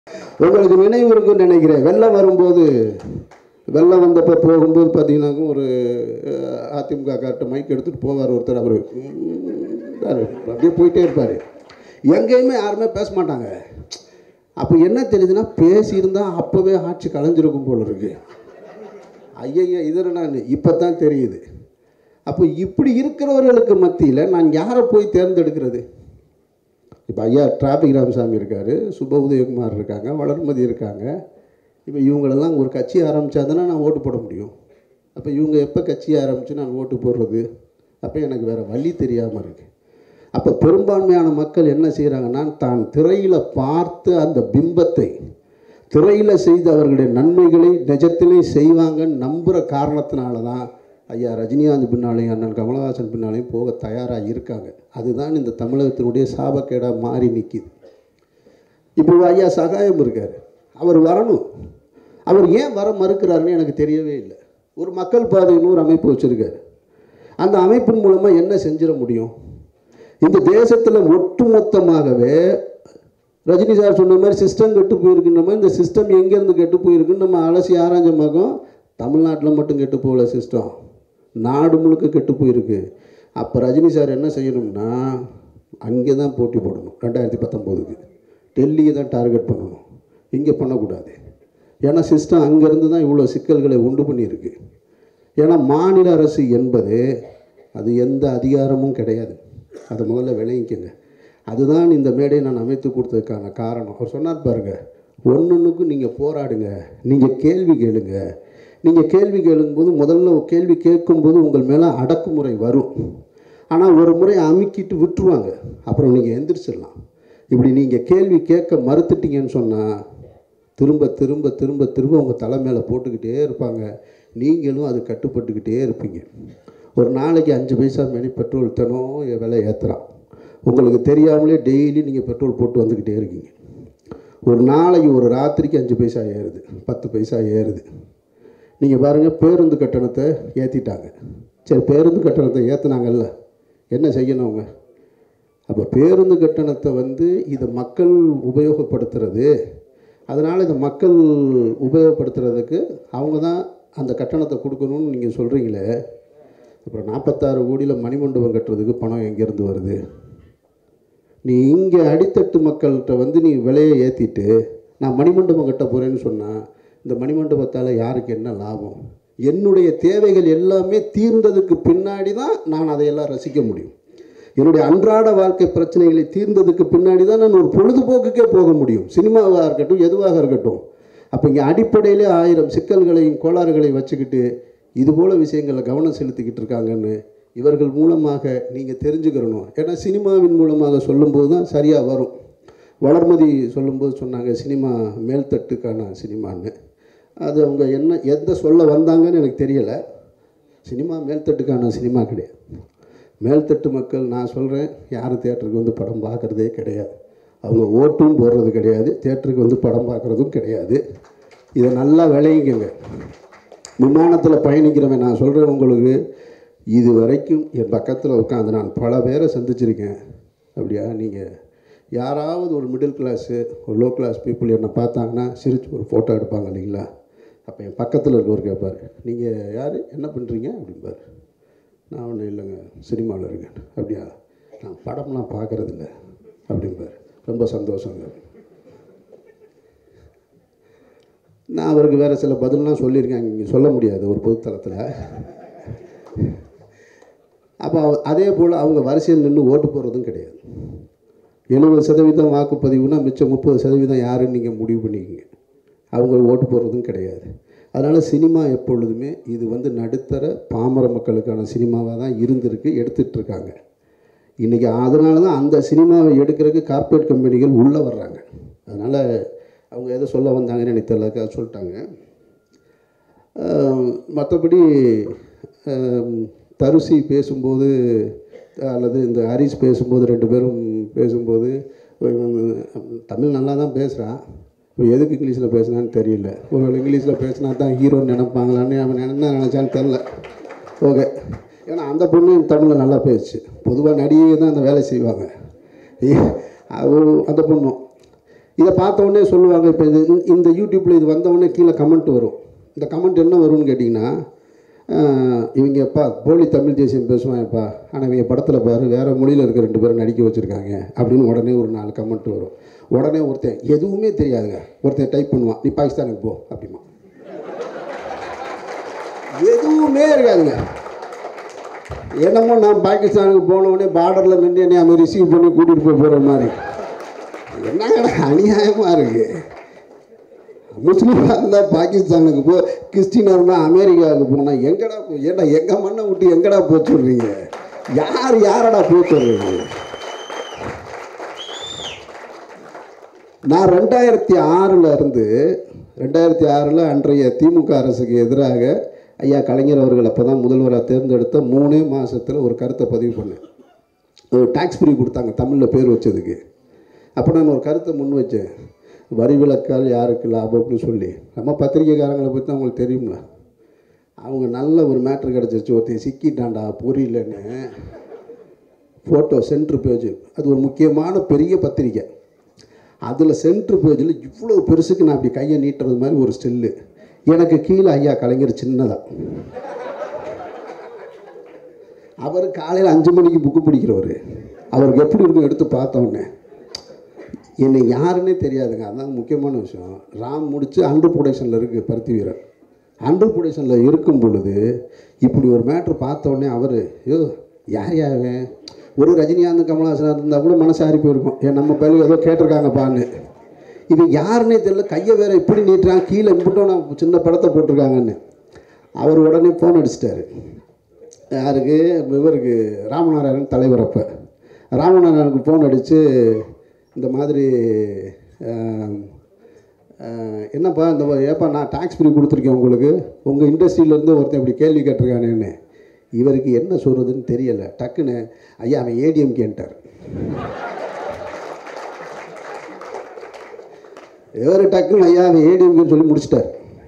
உங்களுக்கு நினைவு இருக்குன்னு நினைக்கிறேன் வெள்ளம் வரும்போது வெள்ளம் வந்தப்போ போகும்போது பார்த்தீங்கன்னாக்கும் ஒரு அஹ், அதிமுக கார்ட்ட மைக் எடுத்துகிட்டு போவார் ஒருத்தர் அவர் அப்படியே போயிட்டே இருப்பார் எங்கேயுமே யாருமே பேச மாட்டாங்க அப்போ என்ன தெரியுதுன்னா பேசியிருந்தா அப்போவே ஆட்சி கலைஞ்சிருக்கும் போல இருக்கு ஐயய்ய இதில் நான் இப்போ தான் தெரியுது அப்போ இப்படி இருக்கிறவர்களுக்கு மத்தியில் நான் யாரை போய் தேர்ந்தெடுக்கிறது இப்போ ஐயா டிராபிக் ராமசாமி இருக்கார் சுப உதயகுமார் இருக்காங்க வளர்மதி இருக்காங்க இப்போ இவங்களெல்லாம் ஒரு கட்சி ஆரம்பித்தா தானே நான் ஓட்டு போட முடியும் அப்போ இவங்க எப்போ கட்சி ஆரம்பித்து நான் ஓட்டு போடுறது அப்போ எனக்கு வேறு வழி தெரியாமல் இருக்கு அப்போ பெரும்பான்மையான மக்கள் என்ன செய்கிறாங்கன்னா தான் திரையில் பார்த்து அந்த பிம்பத்தை திரையில் செய்த அவர்களுடைய நன்மைகளை நிஜத்திலே செய்வாங்கன்னு நம்புகிற காரணத்தினால தான் ஐயா ரஜினிகாந்த் பின்னாலையும் அண்ணன் கமலஹாசன் பின்னாலையும் போக தயாராக இருக்காங்க அதுதான் இந்த தமிழகத்தினுடைய சாபக்கேடாக மாறி நிற்கிது இப்போ ஐயா சகாயம் இருக்கார் அவர் வரணும் அவர் ஏன் வர மறுக்கிறாருன்னு எனக்கு தெரியவே இல்லை ஒரு மக்கள் பாதைன்னு ஒரு அமைப்பு வச்சுருக்காரு அந்த அமைப்பின் மூலமாக என்ன செஞ்சிட முடியும் இந்த தேசத்தில் ஒட்டுமொத்தமாகவே ரஜினி சார் சொன்ன மாதிரி சிஸ்டம் கெட்டு போயிருக்குன்ற மாதிரி இந்த சிஸ்டம் எங்கேருந்து கெட்டு போயிருக்குன்னு நம்ம அலசி ஆராய்ஞ்ச பக்கம் தமிழ்நாட்டில் மட்டும் கெட்டு போகல சிஸ்டம் நாடு முழுக்க கெட்டு போயிருக்கு அப்போ ரஜினி சார் என்ன செய்யணும்னா அங்கே தான் போட்டி போடணும் ரெண்டாயிரத்தி பத்தொம்போதுக்கு டெல்லியை தான் டார்கெட் பண்ணணும் இங்கே பண்ணக்கூடாது ஏன்னா சிஸ்டம் அங்கேருந்து தான் இவ்வளோ சிக்கல்களை உண்டு பண்ணியிருக்கு ஏன்னா மாநில அரசு என்பது அது எந்த அதிகாரமும் கிடையாது அதை முதல்ல விளங்கிக்கங்க அதுதான் இந்த மேடையை நான் அமைத்து கொடுத்ததுக்கான காரணம் அவர் சொன்னார் பாருங்க ஒன்னொன்றுக்கும் நீங்கள் போராடுங்க நீங்கள் கேள்வி கேளுங்க நீங்கள் கேள்வி கேளுங்கும்போது முதல்ல ஒரு கேள்வி கேட்கும்போது உங்கள் மேலே அடக்குமுறை வரும் ஆனால் ஒரு முறை அமுக்கிட்டு விட்டுருவாங்க அப்புறம் நீங்கள் எந்திரிச்சிடலாம் இப்படி நீங்கள் கேள்வி கேட்க மறுத்துட்டீங்கன்னு சொன்னால் திரும்ப திரும்ப திரும்ப திரும்ப உங்கள் தலை மேலே போட்டுக்கிட்டே இருப்பாங்க நீங்களும் அது கட்டுப்பட்டுக்கிட்டே இருப்பீங்க ஒரு நாளைக்கு அஞ்சு பைசா மேனி பெட்ரோல் தினம் விலை ஏற்றுறான் உங்களுக்கு தெரியாமலே டெய்லி நீங்கள் பெட்ரோல் போட்டு வந்துக்கிட்டே இருக்கீங்க ஒரு நாளைக்கு ஒரு ராத்திரிக்கு அஞ்சு பைசா ஏறுது பத்து பைசா ஏறுது நீங்கள் பாருங்கள் பேருந்து கட்டணத்தை ஏற்றிட்டாங்க சரி பேருந்து கட்டணத்தை ஏற்றுனாங்கல்ல என்ன செய்யணும் அவங்க அப்போ பேருந்து கட்டணத்தை வந்து இதை மக்கள் உபயோகப்படுத்துறது அதனால் இதை மக்கள் உபயோகப்படுத்துறதுக்கு அவங்க தான் அந்த கட்டணத்தை கொடுக்கணும்னு நீங்கள் சொல்கிறீங்களே அப்புறம் நாற்பத்தாறு கோடியில் மணிமண்டபம் கட்டுறதுக்கு பணம் எங்கேருந்து வருது நீ இங்கே அடித்தட்டு மக்கள்கிட்ட வந்து நீ விலையை ஏற்றிட்டு நான் மணிமண்டபம் கட்ட போகிறேன்னு சொன்னால் இந்த மணிமண்டபத்தால் யாருக்கு என்ன லாபம் என்னுடைய தேவைகள் எல்லாமே தீர்ந்ததுக்கு பின்னாடி தான் நான் அதையெல்லாம் ரசிக்க முடியும் என்னுடைய அன்றாட வாழ்க்கை பிரச்சனைகளை தீர்ந்ததுக்கு பின்னாடி தான் நான் ஒரு பொழுதுபோக்குக்கே போக முடியும் சினிமாவாக இருக்கட்டும் எதுவாக இருக்கட்டும் அப்போ இங்கே அடிப்படையிலே ஆயிரம் சிக்கல்களையும் கோளாறுகளையும் வச்சுக்கிட்டு இது போல விஷயங்களில் கவனம் செலுத்திக்கிட்டு இருக்காங்கன்னு இவர்கள் மூலமாக நீங்கள் தெரிஞ்சுக்கிறணும் ஏன்னா சினிமாவின் மூலமாக சொல்லும்போது தான் சரியாக வரும் வளர்மதி சொல்லும்போது சொன்னாங்க சினிமா மேல்தட்டுக்கான சினிமான்னு அது அவங்க என்ன எந்த சொல்ல வந்தாங்கன்னு எனக்கு தெரியலை சினிமா மேல்தட்டுக்கான சினிமா கிடையாது மேல்தட்டு மக்கள் நான் சொல்கிறேன் யாரும் தேட்டருக்கு வந்து படம் பார்க்குறதே கிடையாது அவங்க ஓட்டும் போடுறது கிடையாது தேட்டருக்கு வந்து படம் பார்க்குறதும் கிடையாது இதை நல்லா விளையிக்கங்க விமானத்தில் பயணிக்கிறவன் நான் சொல்கிறேன் உங்களுக்கு இது வரைக்கும் என் பக்கத்தில் உட்காந்து நான் பல பேரை சந்திச்சிருக்கேன் அப்படியா நீங்கள் யாராவது ஒரு மிடில் கிளாஸு ஒரு லோ கிளாஸ் பீப்புள் என்னை பார்த்தாங்கன்னா சிரிச்சு ஒரு ஃபோட்டோ எடுப்பாங்க இல்லைங்களா அப்போ என் பக்கத்தில் இருக்கவர் கேட்பார் நீங்கள் யார் என்ன பண்ணுறீங்க அப்படிம்பார் நான் ஒன்றும் இல்லைங்க சினிமாவில் இருக்கேன் அப்படியா நான் படம்லாம் பார்க்குறதில்ல அப்படிம்பார் ரொம்ப சந்தோஷங்க நான் அவருக்கு வேறு சில பதில்லாம் சொல்லியிருக்கேன் இங்கே சொல்ல முடியாது ஒரு பொதுத்தளத்தில் அப்போ அவ- அதே போல் அவங்க வரிசையில் நின்று ஓட்டு போடுறதும் கிடையாது எழுபது சதவீதம் வாக்குப்பதிவுனா மிச்சம் முப்பது சதவீதம் யாருன்னு நீங்கள் முடிவு பண்ணிக்கிங்க அவங்க ஓட்டு போடுறதும் கிடையாது அதனால் சினிமா எப்பொழுதுமே இது வந்து நடுத்தர பாமர மக்களுக்கான சினிமாவாக தான் இருந்திருக்கு எடுத்துட்டு இருக்காங்க இன்றைக்கி அதனால தான் அந்த சினிமாவை எடுக்கிறதுக்கு கார்ப்பரேட் கம்பெனிகள் உள்ளே வர்றாங்க அதனால் அவங்க எதை சொல்ல வந்தாங்கன்னு எனக்கு தெரியல அது சொல்லிட்டாங்க மற்றபடி தருசி பேசும்போது அல்லது இந்த ஹரிஷ் பேசும்போது ரெண்டு பேரும் பேசும்போது இவன் தமிழ் நல்லா தான் பேசுகிறான் இப்போ எதுக்கு இங்கிலீஷில் பேசுனான்னு தெரியல ஒரு இங்கிலீஷில் பேசினா தான் ஹீரோன்னு நினைப்பாங்களான்னு அவன் என்ன நினச்சான்னு தெரில ஓகே ஏன்னா அந்த பொண்ணு தமிழில் நல்லா பேசுச்சு பொதுவாக நடிகை தான் அந்த வேலை செய்வாங்க இ- அது அந்த பொண்ணும் இதை பார்த்த உடனே சொல்லுவாங்க இப்போ இது இந்த- இந்த யூடியூப்பில் இது வந்த உடனே கீழே கமெண்ட் வரும் இந்த கமெண்ட் என்ன வரும்னு கேட்டிங்கன்னா ஆஹ், இவங்க எப்பா போலி தமிழ் தேசியம் பேசுவாங்கப்பா ஆனால் இவங்க படத்தில் பாரு வேறு மொழியில் இருக்க ரெண்டு பேரும் நடிக்க வச்சுருக்காங்க அப்படின்னு உடனே ஒரு நாலு கமெண்ட் வரும் உடனே ஒருத்தன் எதுவுமே தெரியாதுங்க ஒருத்தன் டைப் பண்ணுவான் நீ பாகிஸ்தானுக்கு போ அப்படிமா எதுவுமே இருக்காதுங்க என்னமோ நான் பாகிஸ்தானுக்கு போன உடனே பார்டரில் நின்று என்னை அங்கே ரிசீவ் பண்ணி கூட்டிகிட்டு போய் போகிற மாதிரி என்னங்கடா அநியாயமாக இருக்கு முஸ்லீமாக இருந்தால் பாகிஸ்தானுக்கு போ கிறிஸ்டினாக இருந்தால் அமெரிக்காவுக்கு போனால் எங்கடா போ ஏடா எங்கள் மண்ணை விட்டு எங்கடா போக சொல்கிறீங்க யார் யாரடா போக சொல்கிறீங்க நான் ரெண்டாயிரத்தி ஆறில் இருந்து ரெண்டாயிரத்தி ஆறில் அன்றைய திமுக அரசுக்கு எதிராக ஐயா கலைஞர் அவர்கள் அப்போ தான் முதல்வராக தேர்ந்தெடுத்த மூணே மாதத்தில் ஒரு கருத்தை பதிவு பண்ணேன் ஒரு டேக்ஸ் ஃப்ரீ கொடுத்தாங்க தமிழில் பேர் வச்சதுக்கு அப்போ நான் ஒரு கருத்தை முன் வச்சேன் வரி விலக்கால் யாருக்கு லாபம்னு சொல்லி நம்ம பத்திரிக்கைக்காரங்களை பற்றி அவங்களுக்கு தெரியும்ல அவங்க நல்ல ஒரு மேட்ரு கிடச்சிருச்சு ஒருத்தன் சிக்கிட்டான்டா புரியலன்னு ஃபோட்டோ சென்ட்ரு பேஜ் அது ஒரு முக்கியமான பெரிய பத்திரிக்கை அதில் சென்ட்ரு பேஜில் இவ்வளோ பெருசுக்கு நான் அப்படி கையை நீட்டுறது மாதிரி ஒரு ஸ்டில்லு எனக்கு கீழே ஐயா கலைஞர் சின்னதாக அவர் காலையில் அஞ்சு மணிக்கு புக்கு பிடிக்கிறவர் அவருக்கு எப்படி இருக்கும் எடுத்து பார்த்தோன்னே என்னை யாருன்னே தெரியாதுங்க அதான் முக்கியமான விஷயம் ராம் முடிச்சு அண்டர் ப்ரொடக்ஷனில் இருக்குது பருத்தி வீரர் அண்டர் ப்ரொடக்ஷனில் இருக்கும் பொழுது இப்படி ஒரு மேட்ரு பார்த்த உடனே அவர் ஐயோ யார் யாருவன் ஒரு ரஜினிகாந்த் கமல்ஹாசனாக இருந்தால் கூட மனசு ஆறி போயிருக்கும் ஏன் நம்ம பயில ஏதோ கேட்டிருக்காங்கப்பான்னு இது யாருன்னே தெரியல கையை வேற இப்படி நீட்டுறான் கீழே இம்பிட்டோம் நான் சின்ன படத்தை போட்டிருக்காங்கன்னு அவர் உடனே ஃபோன் அடிச்சிட்டாரு யாருக்கு இவருக்கு ராமநாராயணன் தலைவர் அப்போ ராமநாராயணனுக்கு ஃபோன் அடித்து இந்த மாதிரி ஆம், ஆஹ், என்னப்பா இந்த மாதிரி, ஏப்பா நான் டாக்ஸ் ஃப்ரீ கொடுத்துருக்கேன் உங்களுக்கு உங்கள் இண்டஸ்ட்ரியிலேருந்து ஒருத்தன் இப்படி கேள்வி கேட்டிருக்கானேன்னு இவருக்கு என்ன சொல்கிறதுன்னு தெரியலை டக்குன்னு ஐயா அவன் ஏடிஎம் கேட்டார் இவர் டக்குன்னு ஐயா அவன் ஏடிஎம்கேன்னு சொல்லி முடிச்சிட்டார்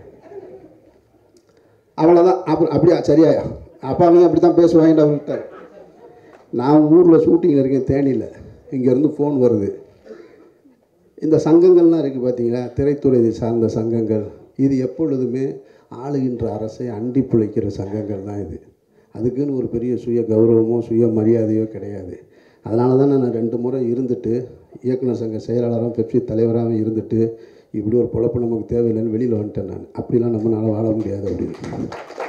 அவ்வளோதான் அப்புறம் அப்படியா சரியா அப்பா அவங்க அப்படி தான் பேசுவாங்கன்னு அவர் விட்டார் நான் ஊரில் ஷூட்டிங்கில் இருக்கேன் தேனியில் இங்கேருந்து ஃபோன் வருது இந்த சங்கங்கள்லாம் இருக்குது பார்த்தீங்களா திரைத்துறை சார்ந்த சங்கங்கள் இது எப்பொழுதுமே ஆளுகின்ற அரசை அண்டி பிழைக்கிற சங்கங்கள் தான் இது அதுக்குன்னு ஒரு பெரிய சுய கௌரவமோ சுய மரியாதையோ கிடையாது அதனால தான் நான் ரெண்டு முறை இருந்துட்டு இயக்குனர் சங்க செயலாளராகவும் பெப்சி தலைவராகவும் இருந்துட்டு இப்படி ஒரு பொழப்பு நமக்கு தேவையில்லைன்னு வெளியில் வந்துட்டேன் நான் அப்படிலாம் நம்மளால வாழ முடியாது அப்படின்னு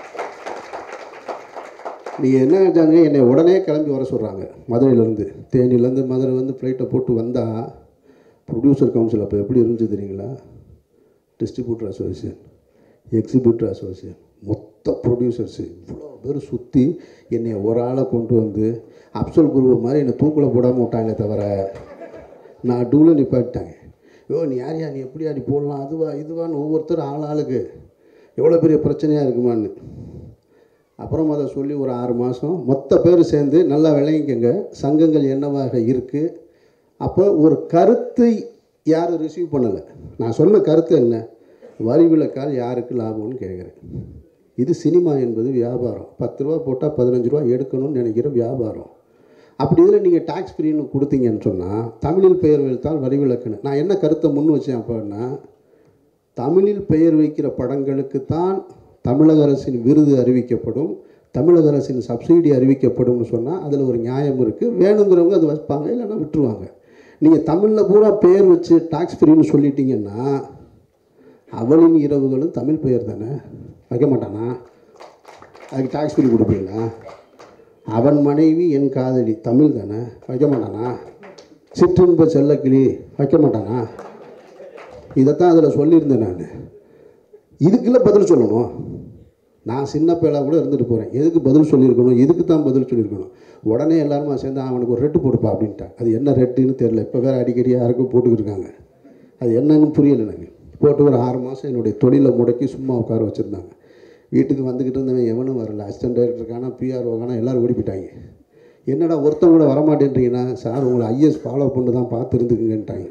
நீங்கள் என்ன நினைச்சாங்க என்னை உடனே கிளம்பி வர சொல்கிறாங்க மதுரையிலேருந்து தேனியிலேருந்து மதுரை வந்து ஃப்ளைட்டை போட்டு வந்தால் ப்ரொடியூசர் கவுன்சில் அப்போ எப்படி இருந்துச்சு தெரியுங்களா டிஸ்ட்ரிபியூட்டர் அசோசியேஷன் எக்ஸிபியூட்டர் அசோசியேஷன் மொத்த ப்ரொடியூசர்ஸு இவ்வளோ பேர் சுற்றி என்னை ஒரு ஆளை கொண்டு வந்து அப்சல் குருவை மாதிரி என்னை தூக்கில் போடாமல் விட்டாங்களே தவிர நான் டூவில் நிப்பாட்டாங்க யோ நீ யாரையா நீ எப்படியா நீ போடலாம் அதுவா இதுவான்னு ஒவ்வொருத்தரும் ஆள் ஆளுக்கு எவ்வளோ பெரிய பிரச்சனையாக இருக்குமான்னு அப்புறம் அதை சொல்லி ஒரு ஆறு மாதம் மொத்த பேர் சேர்ந்து நல்லா விளங்கிக்கங்க சங்கங்கள் என்னவாக இருக்குது அப்போ ஒரு கருத்து யாரும் ரிசீவ் பண்ணலை நான் சொன்ன கருத்து என்ன வரி விலக்கால் யாருக்கு லாபம்னு கேட்குறேன் இது சினிமா என்பது வியாபாரம் பத்து ரூபா போட்டால் பதினஞ்சு ரூபா எடுக்கணும்னு நினைக்கிற வியாபாரம் அப்படி இதில் நீங்கள் டாக்ஸ் ஃப்ரீன்னு கொடுத்தீங்கன்னு சொன்னால் தமிழில் பெயர் வைத்தால் வரி விலக்குன்னு நான் என்ன கருத்தை முன் வச்சேன் அப்படின்னா தமிழில் பெயர் வைக்கிற படங்களுக்கு தான் தமிழக அரசின் விருது அறிவிக்கப்படும் தமிழக அரசின் சப்சிடி அறிவிக்கப்படும்னு சொன்னால் அதில் ஒரு நியாயம் இருக்குது வேணுங்கிறவங்க அது வைப்பாங்க இல்லைன்னா விட்டுருவாங்க நீங்கள் தமிழில் பூரா பெயர் வச்சு டாக்ஸ் ஃப்ரீன்னு சொல்லிட்டீங்கன்னா அவளின் இரவுகளும் தமிழ் பெயர் தானே வைக்க மாட்டானா அதுக்கு டாக்ஸ் ஃப்ரீ கொடுப்பீங்களா அவன் மனைவி என் காதலி தமிழ் தானே வைக்க மாட்டானா சிற்றின்ப செல்லக்கிளி வைக்க மாட்டானா இதைத்தான் அதில் சொல்லியிருந்தேன் நான் இதுக்குள்ள பதில் சொல்லணும் நான் சின்ன பேலாக கூட இருந்துட்டு போகிறேன் எதுக்கு பதில் சொல்லியிருக்கணும் எதுக்கு தான் பதில் சொல்லியிருக்கணும் உடனே எல்லாருமா சேர்ந்து அவனுக்கு ஒரு ரெட்டு போட்டுப்பா அப்படின்ட்டேன் அது என்ன ரெட்டுன்னு தெரில இப்போ வேறு அடிக்கடி யாருக்கும் போட்டுக்கிட்டு இருக்காங்க அது என்னன்னு புரியல எனக்கு போட்டு ஒரு ஆறு மாதம் என்னுடைய தொழிலை முடக்கி சும்மா உட்கார வச்சுருந்தாங்க வீட்டுக்கு வந்துக்கிட்டு இருந்தவன் எவனும் வரல அசிஸ்டன்ட் டைரக்டருக்கான பிஆர்ஓக்கான எல்லோரும் ஓடி போயிட்டாங்க என்னடா ஒருத்தன் கூட வரமாட்டேன்றீங்கன்னா சார் உங்களை ஐஎஸ் ஃபாலோ பண்ணி தான் பார்த்து இருந்துக்குங்கன்ட்டாங்க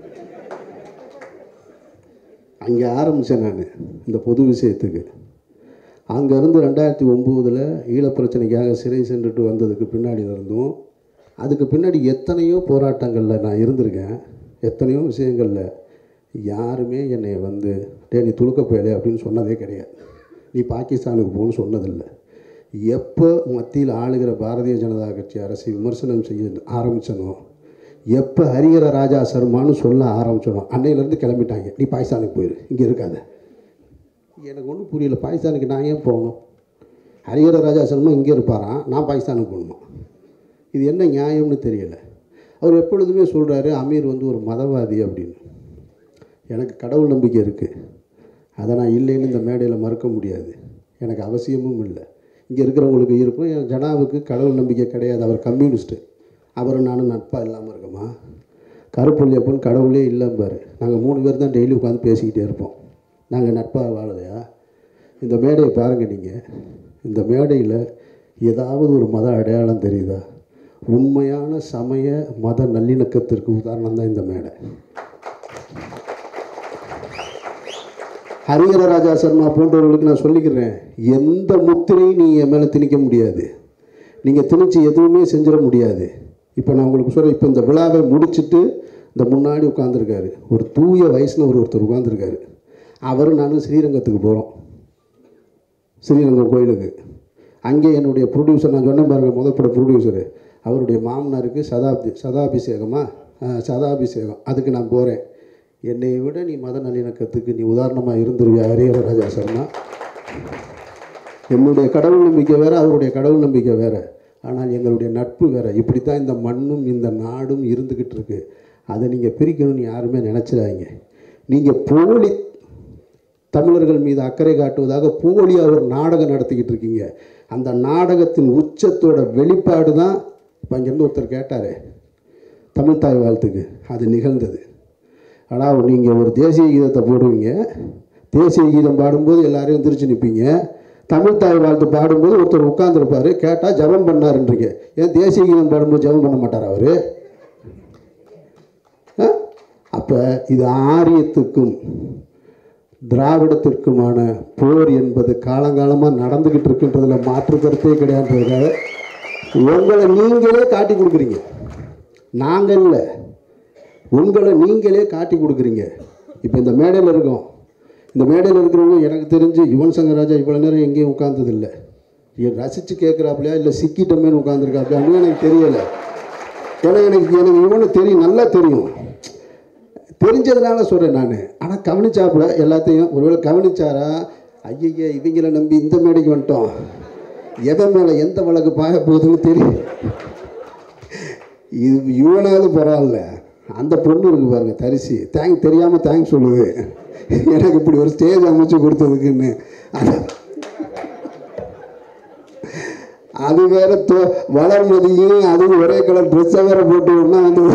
அங்கே ஆரம்பித்தேன் நான் இந்த பொது விஷயத்துக்கு அங்கேருந்து ரெண்டாயிரத்தி ஒம்போதில் ஈழப்பிரச்சனைக்காக சிறை சென்றுட்டு வந்ததுக்கு பின்னாடி இருந்தும் அதுக்கு பின்னாடி எத்தனையோ போராட்டங்களில் நான் இருந்திருக்கேன் எத்தனையோ விஷயங்களில் யாருமே என்னை வந்து டே நீ துளுக்க போயலே அப்படின்னு சொன்னதே கிடையாது நீ பாகிஸ்தானுக்கு போகணும்னு சொன்னதில்லை எப்போ மத்தியில் ஆளுகிற பாரதிய ஜனதா கட்சி அரசை விமர்சனம் செய்ய ஆரம்பிச்சனோ எப்போ ஹரிஹர ராஜா சர்மான்னு சொல்ல ஆரம்பிச்சனோ அன்னையிலேருந்து கிளம்பிட்டாங்க நீ பாகிஸ்தானுக்கு போயிரு இங்கே இருக்காத எனக்கு ஒன்றும் புரியல பாகிஸ்தானுக்கு நான் ஏன் போகணும் ஹரிஹர ராஜா சர்மா இங்கே இருப்பாராம் நான் பாகிஸ்தானுக்கு போகணுமா இது என்ன நியாயம்னு தெரியல அவர் எப்பொழுதுமே சொல்கிறாரு அமீர் வந்து ஒரு மதவாதி அப்படின்னு எனக்கு கடவுள் நம்பிக்கை இருக்குது அதை நான் இல்லைன்னு இந்த மேடையில் மறுக்க முடியாது எனக்கு அவசியமும் இல்லை இங்கே இருக்கிறவங்களுக்கு இருக்கும் என் ஜனாவுக்கு கடவுள் நம்பிக்கை கிடையாது அவர் கம்யூனிஸ்ட்டு அவரும் நானும் நட்பாக இல்லாமல் இருக்கோமா கருப்புள்ளியப்பன் கடவுளே இல்லைம்பாரு நாங்கள் மூணு பேர் தான் டெய்லி உட்காந்து பேசிக்கிட்டே இருப்போம் நாங்கள் நட்பாக வாழலையா இந்த மேடையை பாருங்கள் நீங்கள் இந்த மேடையில் ஏதாவது ஒரு மத அடையாளம் தெரியுதா உண்மையான சமய மத நல்லிணக்கத்திற்கு உதாரணம் தான் இந்த மேடை ஹரிஹர ராஜா சர்மா போன்றவர்களுக்கு நான் சொல்லிக்கிறேன் எந்த முத்திரையும் நீ என் மேலே திணிக்க முடியாது நீங்கள் திணிச்சு எதுவுமே செஞ்சிட முடியாது இப்போ நான் உங்களுக்கு சொல்கிறேன் இப்போ இந்த விழாவை முடிச்சுட்டு இந்த முன்னாடி உட்காந்துருக்காரு ஒரு தூய வைஷ்ணவர் ஒருத்தர் உட்காந்துருக்காரு அவரும் நானும் ஸ்ரீரங்கத்துக்கு போகிறோம் ஸ்ரீரங்கம் கோயிலுக்கு அங்கே என்னுடைய ப்ரொடியூசர் நான் சொன்னேன் பாருங்கள் முதற்பட ப்ரொடியூசரு அவருடைய மாமனாருக்கு சதாப்தி சதாபிஷேகமா ஆ, சதாபிஷேகம் அதுக்கு நான் போகிறேன் என்னை விட நீ மத நல்லிணக்கத்துக்கு நீ உதாரணமாக இருந்துருவியா ஹரிஹர ராஜா சர்மா என்னுடைய கடவுள் நம்பிக்கை வேறு அவருடைய கடவுள் நம்பிக்கை வேறு ஆனால் எங்களுடைய நட்பு வேறு இப்படி தான் இந்த மண்ணும் இந்த நாடும் இருந்துக்கிட்டு இருக்கு அதை நீங்கள் பிரிக்கணும்னு யாருமே நினச்சிடாதீங்க நீங்கள் போலி தமிழர்கள் மீது அக்கறை காட்டுவதாக போலியாக ஒரு நாடகம் நடத்திக்கிட்டு இருக்கீங்க அந்த நாடகத்தின் உச்சத்தோட வெளிப்பாடு தான் இப்போ இங்கேருந்து ஒருத்தர் கேட்டார் தமிழ்த்தாய் வாழ்த்துக்கு அது நிகழ்ந்தது ஆனால் நீங்கள் ஒரு தேசிய கீதத்தை போடுவீங்க தேசிய கீதம் பாடும்போது எல்லாரையும் எந்திரிச்சு நிற்பீங்க தமிழ்த்தாய் வாழ்த்து பாடும்போது ஒருத்தர் உட்காந்துருப்பாரு கேட்டால் ஜெபம் பண்ணாருன்றீங்க ஏன் தேசிய கீதம் பாடும்போது ஜெபம் பண்ண மாட்டார் அவர் அப்போ இது ஆரியத்துக்கும் திராவிடத்திற்குமான போர் என்பது காலங்காலமாக நடந்துக்கிட்டு இருக்குன்றதுல மாற்று கருத்தே கிடையாதுன்றதுக்காக உங்களை நீங்களே காட்டி கொடுக்குறீங்க நாங்கள் இல்லை உங்களை நீங்களே காட்டி கொடுக்குறீங்க இப்போ இந்த மேடையில் இருக்கோம் இந்த மேடையில் இருக்கிறவங்க எனக்கு தெரிஞ்சு யுவன் சங்கர் ராஜா இவ்வளோ நேரம் எங்கேயும் உட்காந்ததில்லை ரசித்து கேட்குறாப்லையா இல்லை சிக்கிட்டமேனு உட்காந்துருக்காப்லையான்னு எனக்கு தெரியலை ஏன்னா எனக்கு எனக்கு இவனு தெரியும் நல்லா தெரியும் தெரிஞ்சதுனால சொல்கிறேன் நான் ஆனால் கவனிச்சாப்புல எல்லாத்தையும் ஒருவேளை கவனிச்சாரா ஐயய்ய இவங்கள நம்பி இந்த மேடைக்கு வந்துட்டோம் எதன் மேலே எந்த வழக்கு பாய போகுதுன்னு தெரியும் இது இவனாவது பரவாயில்ல அந்த பொண்ணு இருக்கு பாருங்க தரிசி தேங்க் தெரியாமல் தேங்க்ஸ் சொல்லுது எனக்கு இப்படி ஒரு ஸ்டேஜ் அமைச்சு கொடுத்ததுக்குன்னு அது அது வேற தோ வளர்மதியும் அதுவும் ஒரே கலர் ட்ரெஸ்ஸை வேற போட்டு ஒன்றா வந்து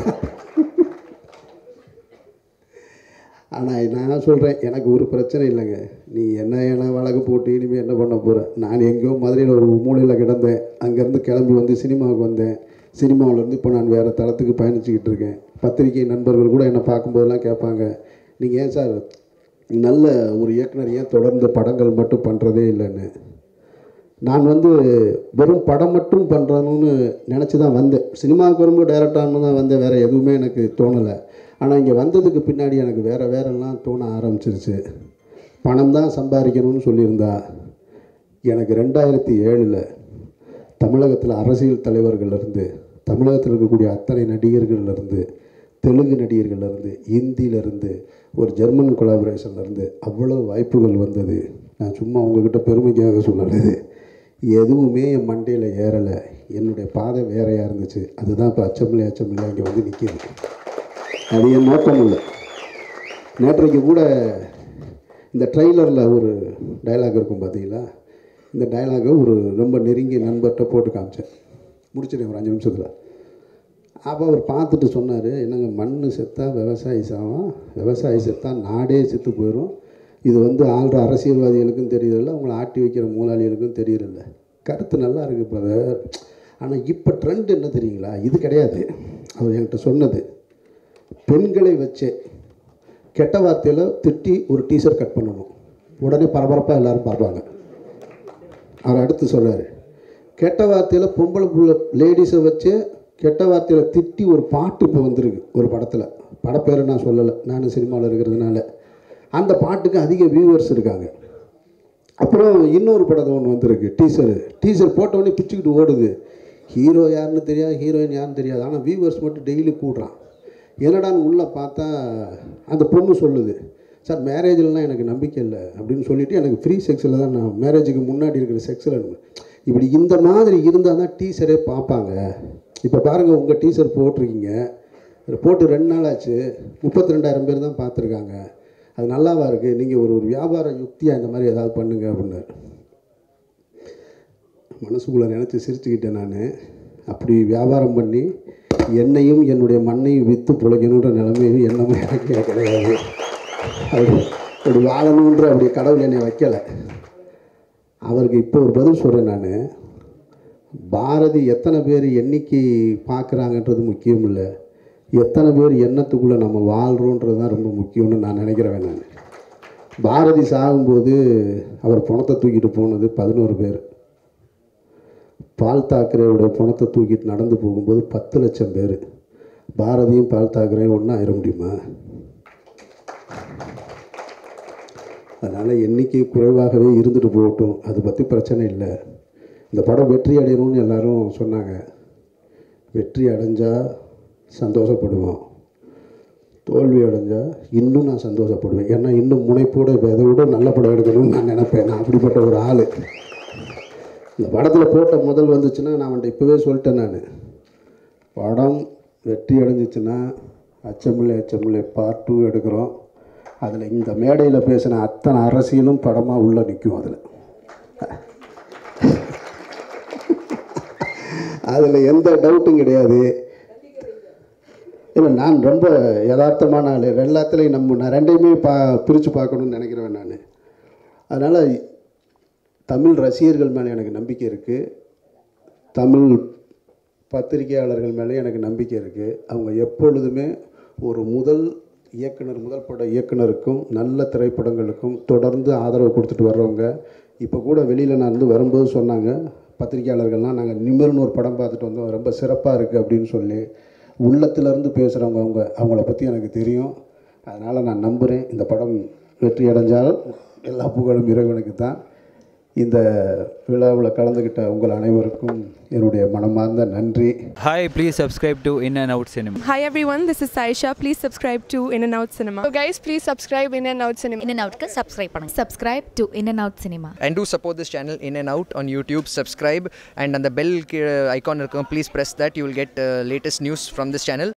ஆனால் நான் சொல்கிறேன் எனக்கு ஒரு பிரச்சனை இல்லைங்க நீ என்ன என்ன வழக்கு போட்டு இனிமேல் என்ன பண்ண போகிற நான் எங்கேயோ மதுரையில் ஒரு மூலையில் கிடந்தேன் அங்கேருந்து கிளம்பி வந்து சினிமாவுக்கு வந்தேன் சினிமாவிலேருந்து இப்போ நான் வேறு தளத்துக்கு பயணிச்சுக்கிட்டு இருக்கேன் பத்திரிகை நண்பர்கள் கூட என்னை பார்க்கும்போதெல்லாம் கேட்பாங்க நீங்கள் ஏன் சார் நல்ல ஒரு இயக்குனர் ஏன் தொடர்ந்து படங்கள் மட்டும் பண்ணுறதே இல்லைன்னு நான் வந்து வெறும் படம் மட்டும் பண்ணுறணும்னு நினச்சி தான் வந்தேன் சினிமாவுக்கு வரும்போது டேரக்டானு தான் வந்தேன் வேறு எதுவுமே எனக்கு தோணலை ஆனால் இங்கே வந்ததுக்கு பின்னாடி எனக்கு வேறு வேறெல்லாம் தோண ஆரம்பிச்சிருச்சு பணம் தான் சம்பாதிக்கணும்னு சொல்லியிருந்தா எனக்கு ரெண்டாயிரத்தி ஏழில் தமிழகத்தில் அரசியல் தலைவர்கள்லேருந்து தமிழகத்தில் இருக்கக்கூடிய அத்தனை நடிகர்கள்லேருந்து தெலுங்கு நடிகர்கள்லேருந்து ஹிந்தியிலேருந்து ஒரு ஜெர்மன் கொலாபரேஷன்லேருந்து அவ்வளோ வாய்ப்புகள் வந்தது நான் சும்மா உங்ககிட்ட பெருமைக்காக சொல்லலை எதுவுமே என் மண்டையில் ஏறலை என்னுடைய பாதை வேறையாக இருந்துச்சு அதுதான் இப்போ அச்சமில்லை அச்சமில்லை இங்கே வந்து நிற்கிது அது என் நோக்கம் இல்லை நேற்றைக்கு கூட இந்த ட்ரெய்லரில் ஒரு டயலாக் இருக்கும் பார்த்தீங்களா இந்த டயலாகை ஒரு ரொம்ப நெருங்கிய நண்பர்கிட்ட போட்டு காமிச்சேன் முடிச்சிட்டேன் ஒரு அஞ்சு நிமிஷத்தில் அப்போ அவர் பார்த்துட்டு சொன்னார் என்னங்க மண் செத்தா விவசாயி சாவான் விவசாயி செத்தா நாடே செத்து போயிடும் இது வந்து ஆள்ற அரசியல்வாதிகளுக்கும் தெரியறதில்ல அவங்கள ஆட்டி வைக்கிற மூலாளிகளுக்கும் தெரியறதில்ல கருத்து நல்லா இருக்குது பிரதர் ஆனால் இப்போ ட்ரெண்ட் என்ன தெரியுங்களா இது கிடையாது அவர் என்கிட்ட சொன்னது பெண்களை வச்சே கெட்ட வார்த்தையில் திட்டி ஒரு டீஷர்ட் கட் பண்ணணும் உடனே பரபரப்பாக எல்லாரும் பார்ப்பாங்க அவர் அடுத்து சொல்றாரு கெட்ட வார்த்தையில் பொம்பளை புள்ள லேடிஸை வச்சு கெட்ட வார்த்தையில் திட்டி ஒரு பாட்டு இப்போ வந்திருக்கு ஒரு படத்தில் படப்பேரை நான் சொல்லலை நானும் சினிமாவில் இருக்கிறதுனால அந்த பாட்டுக்கு அதிக வியூவர்ஸ் இருக்காங்க அப்புறம் இன்னொரு படம் ஒன்று வந்திருக்கு டீசரு டீசர் போட்டவொடனே பிச்சுக்கிட்டு ஓடுது ஹீரோ யாருன்னு தெரியாது ஹீரோயின் யாருன்னு தெரியாது ஆனால் வியூவர்ஸ் மட்டும் டெய்லி கூடுறான் என்னடான்னு உள்ளே பார்த்தா அந்த பொண்ணு சொல்லுது சார் மேரேஜ்லலாம் எனக்கு நம்பிக்கை இல்லை அப்படின்னு சொல்லிட்டு எனக்கு ஃப்ரீ செக்ஸில் தான் நான் மேரேஜுக்கு முன்னாடி இருக்கிற செக்ஸில் இப்படி இந்த மாதிரி இருந்தால் தான் டீசரே பார்ப்பாங்க இப்போ பாருங்கள் உங்கள் டீசர் போட்டிருக்கீங்க இதை போட்டு ரெண்டு நாள் ஆச்சு முப்பத்தி ரெண்டாயிரம் பேர் தான் பார்த்துருக்காங்க அது நல்லாவா இருக்குது நீங்கள் ஒரு ஒரு வியாபார யுக்தியாக இந்த மாதிரி ஏதாவது பண்ணுங்க அப்படின்னாரு மனசுக்குள்ளே நினச்சி சிரிச்சுக்கிட்டேன் நான் அப்படி வியாபாரம் பண்ணி என்னையும் என்னுடைய மண்ணையும் விற்று பிழைக்கணுன்ற நிலைமையும் என்னமே எனக்கு கிடையாது அப்படி அப்படி வாழணுன்ற அப்படி கடவுள் என்னை வைக்கலை அவருக்கு இப்போ ஒரு பதில் சொல்கிறேன் நான் பாரதி எத்தனை பேர் எண்ணிக்கை பார்க்குறாங்கன்றது முக்கியம் இல்லை எத்தனை பேர் எண்ணத்துக்குள்ளே நம்ம வாழ்கிறோன்றது தான் ரொம்ப முக்கியம்னு நான் நினைக்கிறேன் நான் பாரதி சாகும்போது அவர் பணத்தை தூக்கிட்டு போனது பதினோரு பேர் பால் தாக்கரேயோட பணத்தை தூக்கிட்டு நடந்து போகும்போது பத்து லட்சம் பேர் பாரதியும் பால் தாக்கரையும் ஒன்றா ஆயிட முடியுமா அதனால் எண்ணிக்கை குறைவாகவே இருந்துட்டு போகட்டும் அதை பற்றி பிரச்சனை இல்லை இந்த படம் வெற்றி அடையணும்னு எல்லாரும் சொன்னாங்க வெற்றி அடைஞ்சால் சந்தோஷப்படுவோம் தோல்வி அடைஞ்சால் இன்னும் நான் சந்தோஷப்படுவேன் ஏன்னா இன்னும் முனைப்போடு இப்போ இதை விட நல்ல படம் எடுக்கணும்னு நான் நினைப்பேன் நான் அப்படிப்பட்ட ஒரு ஆள் இந்த படத்தில் போட்ட முதல் வந்துச்சுன்னா நான் அவன்கிட்ட இப்போவே சொல்லிட்டேன் நான் படம் வெற்றி அடைஞ்சிச்சுன்னா அச்சமில்லை அச்சமில்லை பார்ட் டூ எடுக்கிறோம் அதில் இந்த மேடையில் பேசின அத்தனை அரசியலும் படமாக உள்ளே நிற்கும் அதில் அதில் எந்த டவுட்டும் கிடையாது இல்லை நான் ரொம்ப யதார்த்தமான ஆள் எல்லாத்துலேயும் நம்ம நான் ரெண்டையுமே பா பிரித்து பார்க்கணுன்னு நினைக்கிறேன் நான் அதனால் தமிழ் ரசிகர்கள் மேலே எனக்கு நம்பிக்கை இருக்குது தமிழ் பத்திரிகையாளர்கள் மேலே எனக்கு நம்பிக்கை இருக்குது அவங்க எப்பொழுதுமே ஒரு முதல் இயக்குனர் முதல் பட இயக்குனருக்கும் நல்ல திரைப்படங்களுக்கும் தொடர்ந்து ஆதரவு கொடுத்துட்டு வர்றவங்க இப்போ கூட வெளியில் நான் வந்து வரும்போது சொன்னாங்க பத்திரிகையாளர்கள்லாம் நாங்கள் நிமிர்னு ஒரு படம் பார்த்துட்டு வந்தோம் ரொம்ப சிறப்பாக இருக்குது அப்படின்னு சொல்லி உள்ளத்திலேருந்து பேசுகிறவங்க அவங்க அவங்கள பற்றி எனக்கு தெரியும் அதனால் நான் நம்புகிறேன் இந்த படம் வெற்றி அடைஞ்சால் எல்லா புகழும் இறைவனுக்கு தான் இந்த விழாவில் கலந்துக்கிட்ட உங்கள் அனைவருக்கும் என்னுடைய மனமார்ந்த நன்றி Hi, please subscribe to In and Out Cinema. Hi everyone, this is Saisha. Please subscribe to In and Out Cinema. So guys, please subscribe In and Out Cinema. In and அவுட்க்கு சப்ஸ்கிரைப் பண்ணுங்க subscribe to in and out cinema and do support this channel in and out on youtube subscribe and on the bell uh, icon please press that you will get uh, latest news from this channel